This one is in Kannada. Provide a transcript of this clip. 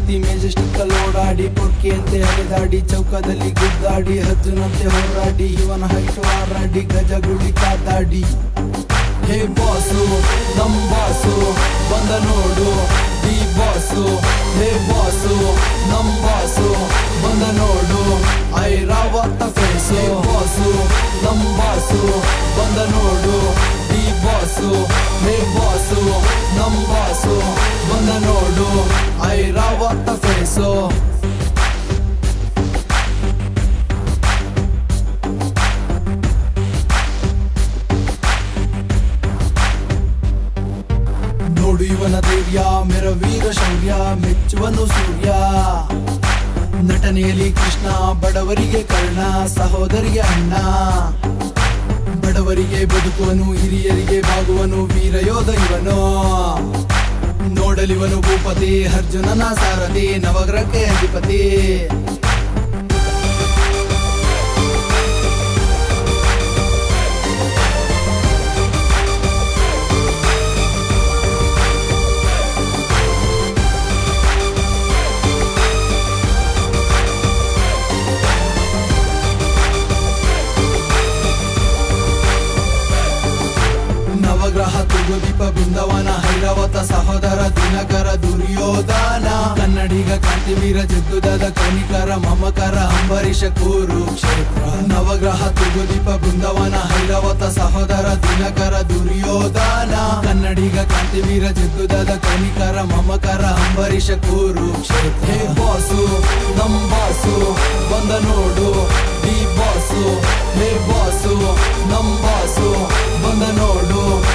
ರೀತಿ ಮೆಜೆಸ್ಟಿಕ್ ಓಡಾಡಿ ಪೊರ್ಕೆ ಅಂತೆ ಹರಿದಾಡಿ ಚೌಕದಲ್ಲಿ ಗುದ್ದಾಡಿ ಹಜ್ಜನಂತೆ ಹೋರಾಡಿ ಇವನ ಹೈಟು ಹಾರಾಡಿ ಗಜಗುಳಿ ಕಾದಾಡಿ ಹೇ ಬಾಸು ನಮ್ ಬಾಸು ಬಂದ ನೋಡು ಡಿ ಬಾಸು ಹೇ ಬಾಸು ನಮ್ ಬಾಸು ಬಂದ ನೋಡು ಐರಾವತ ಫೇಸು ಬಾಸು ನಮ್ ಬಾಸು ಬಂದ ನೋಡು ಡಿ ಬಾಸು ಹೇ ಬಾಸು ನಮ್ ಬಾಸು ಬಂದ ನೋಡು ಐರಾವತ ಫೇಸು ನೋಡು ಇವನ ಧೈರ್ಯ ಮೆರವೀರ ಶೌರ್ಯ ಮೆಚ್ಚುವನು ಸೂರ್ಯ ನಟನೆಯಲ್ಲಿ ಕೃಷ್ಣ ಬಡವರಿಗೆ ಕರ್ಣ ಸಹೋದರಿಗೆ ಅಣ್ಣ ಬಡವರಿಗೆ ಬದುಕುವನು ಹಿರಿಯರಿಗೆ ಬಾಗುವನು ವೀರಯೋಧ ಇವನು ನೋಡಲಿವನು ಭೂಪತಿ ಅರ್ಜುನನ ಸಾರಥಿ ನವಗ್ರಹಕ್ಕೆ ಅಧಿಪತಿ ನವಗ್ರಹ ತುಗುದೀಪ ಬೃಂದವನ ಹೈರವತ ಸಹೋದರ ದಿನಕರ ದುರ್ಯೋಧನ ಕನ್ನಡಿಗ ಕಾಂತಿವೀರ ಜಗ್ಗುದದ ಕನಿಕರ ಮಮಕರ ಅಂಬರೀಷ ಕುರುಕ್ಷೇತ್ರ ನವಗ್ರಹ ತುಗುದೀಪ ಬೃಂದವನ ಹೈರವತ ಸಹೋದರ ದಿನಕರ ದುರ್ಯೋಧನ ಕನ್ನಡಿಗ ಕಾಂತಿವೀರ ಜಗ್ಗುದದ ಕನಿಕರ ಮಮಕರ ಅಂಬರೀಷ ಕುರುಕ್ಷೇತ್ರ ಹೇ ಬಾಸು ನಮ್ ಬಾಸು ಬಂದ ನೋಡು ಡಿ ಬಾಸು ಹೇ ಬಾಸು ನಮ್ ಬಾಸು ಬಂದ ನೋಡು